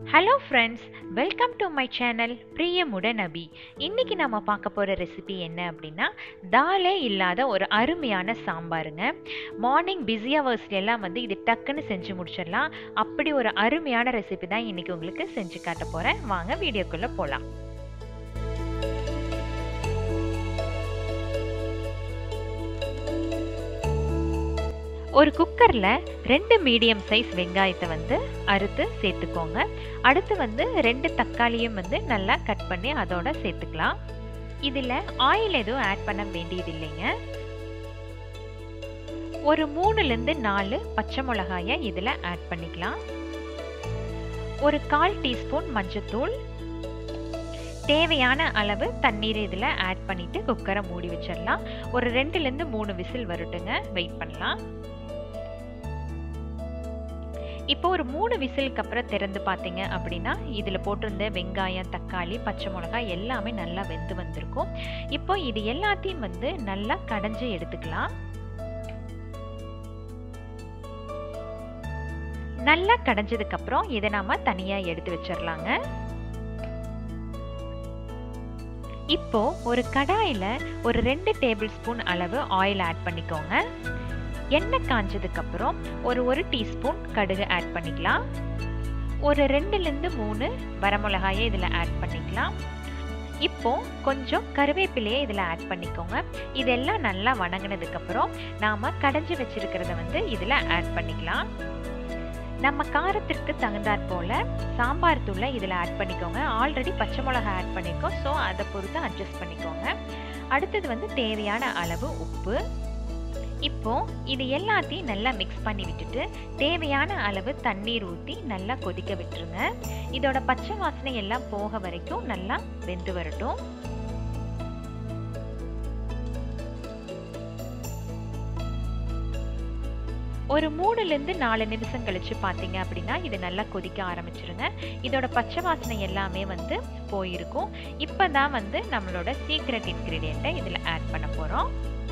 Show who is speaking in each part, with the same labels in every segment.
Speaker 1: hello friends welcome to my channel பிரியமுட நபி இன்னைக்கு நம்ம பார்க்க போகிற ரெசிபி என்ன அப்படின்னா தாலே இல்லாத ஒரு அருமையான சாம்பாருங்க மார்னிங் பிஸி ஹவர்ஸ்ல எல்லாம் வந்து இது டக்குன்னு செஞ்சு முடிச்சிடலாம் அப்படி ஒரு அருமையான ரெசிபி தான் இன்னைக்கு உங்களுக்கு செஞ்சு காட்ட போகிறேன் வாங்க வீடியோக்குள்ளே போகலாம் ஒரு குக்கரில் ரெண்டு மீடியம் சைஸ் வெங்காயத்தை வந்து அறுத்து சேர்த்துக்கோங்க அடுத்து வந்து ரெண்டு தக்காளியும் வந்து நல்லா கட் பண்ணி அதோட சேர்த்துக்கலாம் இதில் ஆயில் எதுவும் ஆட் பண்ண வேண்டியது இல்லைங்க ஒரு மூணுலேருந்து நாலு பச்சை மிளகாயை இதில் ஆட் பண்ணிக்கலாம் ஒரு கால் டீஸ்பூன் மஞ்சத்தூள் தேவையான அளவு தண்ணீர் இதில் ஆட் பண்ணிவிட்டு குக்கரை மூடி வச்சிடலாம் ஒரு ரெண்டுலேருந்து மூணு விசில் வரட்டுங்க வெயிட் பண்ணலாம் இப்போ ஒரு மூணு விசிலுக்கு அப்புறம் திறந்து பார்த்தீங்க அப்படின்னா இதில் போட்டிருந்த வெங்காயம் தக்காளி பச்சை மிளகாய் எல்லாமே நல்லா வெந்து வந்திருக்கும் இப்போ இது எல்லாத்தையும் வந்து நல்லா கடைஞ்சி எடுத்துக்கலாம் நல்லா கடைஞ்சதுக்கு அப்புறம் இதை நாம தனியாக எடுத்து வச்சிடலாங்க இப்போ ஒரு கடாயில் ஒரு ரெண்டு டேபிள் ஸ்பூன் அளவு ஆயில் ஆட் பண்ணிக்கோங்க எண்ணெய் காஞ்சதுக்கப்புறம் ஒரு ஒரு டீஸ்பூன் கடுகு ஆட் பண்ணிக்கலாம் ஒரு ரெண்டுலேருந்து மூணு வரமிளகாயை இதில் ஆட் பண்ணிக்கலாம் இப்போ கொஞ்சம் கருவேப்பிலையை இதில் ஆட் பண்ணிக்கோங்க இதெல்லாம் நல்லா வணங்கினதுக்கப்புறம் நாம் கடைஞ்சி வச்சிருக்கிறத வந்து இதில் ஆட் பண்ணிக்கலாம் நம்ம காரத்திற்கு தகுந்தாற் போல் சாம்பார் தூளை இதில் ஆட் பண்ணிக்கோங்க ஆல்ரெடி பச்சை மிளகா ஆட் பண்ணியிருக்கோம் ஸோ அதை பொறுத்து அட்ஜஸ்ட் பண்ணிக்கோங்க அடுத்தது வந்து தேவையான அளவு உப்பு இப்போ இது எல்லாத்தையும் நல்லா மிக்ஸ் பண்ணி விட்டுட்டு தேவையான அளவு தண்ணீர் ஊற்றி நல்லா கொதிக்க விட்டுருங்க இதோட பச்சை வாசனை எல்லாம் போக வரைக்கும் நல்லா வெந்து வரட்டும் ஒரு மூணுலேருந்து நாலு நிமிஷம் கழிச்சு பார்த்தீங்க அப்படின்னா இது நல்லா கொதிக்க ஆரம்பிச்சிருங்க இதோட பச்சை வாசனை எல்லாமே வந்து போயிருக்கும் இப்போ தான் வந்து நம்மளோட சீக்ரெட் இன்க்ரீடியண்ட்டை இதில் ஆட் பண்ண போகிறோம்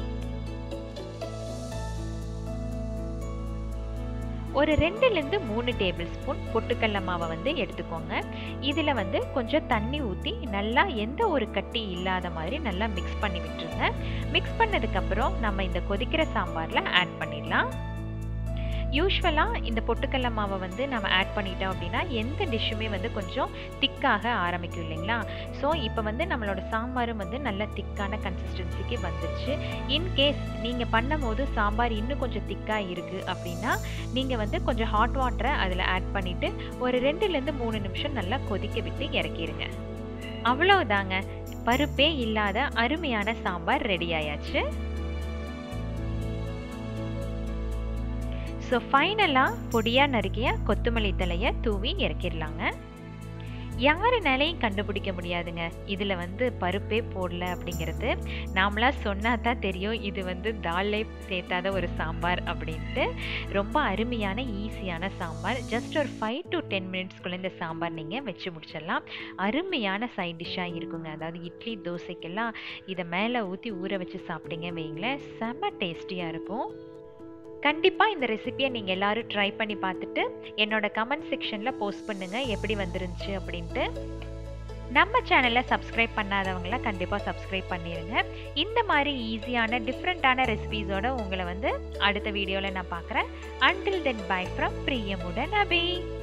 Speaker 1: ஒரு ரெண்டுலேருந்து மூணு டேபிள் ஸ்பூன் பொட்டுக்கடல மாவை வந்து எடுத்துக்கோங்க இதில் வந்து கொஞ்சம் தண்ணி ஊற்றி நல்லா எந்த ஒரு கட்டி இல்லாத மாதிரி நல்லா மிக்ஸ் பண்ணி விட்டுருங்க மிக்ஸ் பண்ணதுக்கப்புறம் நம்ம இந்த கொதிக்கிற சாம்பாரில் ஆட் பண்ணிடலாம் யூஸ்வலாக இந்த பொட்டுக்கடல மாவை வந்து நம்ம ஆட் பண்ணிட்டோம் அப்படின்னா எந்த டிஷ்ஷுமே வந்து கொஞ்சம் திக்காக ஆரம்பிக்கும் இல்லைங்களா ஸோ இப்போ வந்து நம்மளோட சாம்பாரும் வந்து நல்ல திக்கான கன்சிஸ்டன்சிக்கு வந்துருச்சு இன்கேஸ் நீங்கள் பண்ணும் போது சாம்பார் இன்னும் கொஞ்சம் திக்காக இருக்குது அப்படின்னா நீங்கள் வந்து கொஞ்சம் ஹாட் வாட்டரை அதில் ஆட் பண்ணிவிட்டு ஒரு ரெண்டுலேருந்து மூணு நிமிஷம் நல்லா கொதிக்க விட்டு இறக்கிடுங்க அவ்வளவுதாங்க பருப்பே இல்லாத அருமையான சாம்பார் ரெடி ஆயாச்சு ஸோ ஃபைனலாக பொடியாக நறுக்கிய கொத்தமல்லி தலையை தூவி இறக்கிடலாங்க யாருனாலையும் கண்டுபிடிக்க முடியாதுங்க இதில் வந்து பருப்பே போடல அப்படிங்கிறது நாமளா சொன்னால் தான் தெரியும் இது வந்து தாலே சேர்த்தாத ஒரு சாம்பார் அப்படின்ட்டு ரொம்ப அருமையான ஈஸியான சாம்பார் ஜஸ்ட் ஒரு ஃபைவ் டு டென் மினிட்ஸ்க்குள்ளே இந்த சாம்பார் நீங்கள் வச்சு முடிச்சிடலாம் அருமையான சைட் டிஷ்ஷாக இருக்குங்க அதாவது இட்லி தோசைக்கெல்லாம் இதை மேலே ஊற்றி ஊற வச்சு சாப்பிட்டீங்க வைங்களேன் செம்ம டேஸ்டியாக இருக்கும் கண்டிப்பாக இந்த ரெசிபியை நீங்கள் எல்லோரும் ட்ரை பண்ணி பார்த்துட்டு என்னோட கமெண்ட் செக்ஷனில் போஸ்ட் பண்ணுங்கள் எப்படி வந்துருந்துச்சு அப்படின்ட்டு நம்ம சேனலை சப்ஸ்கிரைப் பண்ணாதவங்கள கண்டிப்பாக சப்ஸ்கிரைப் பண்ணிடுங்க இந்த மாதிரி ஈஸியான டிஃப்ரெண்ட்டான ரெசிபீஸோட உங்களை வந்து அடுத்த வீடியோவில் நான் பார்க்குறேன் until then bye from Priyamudan Abhi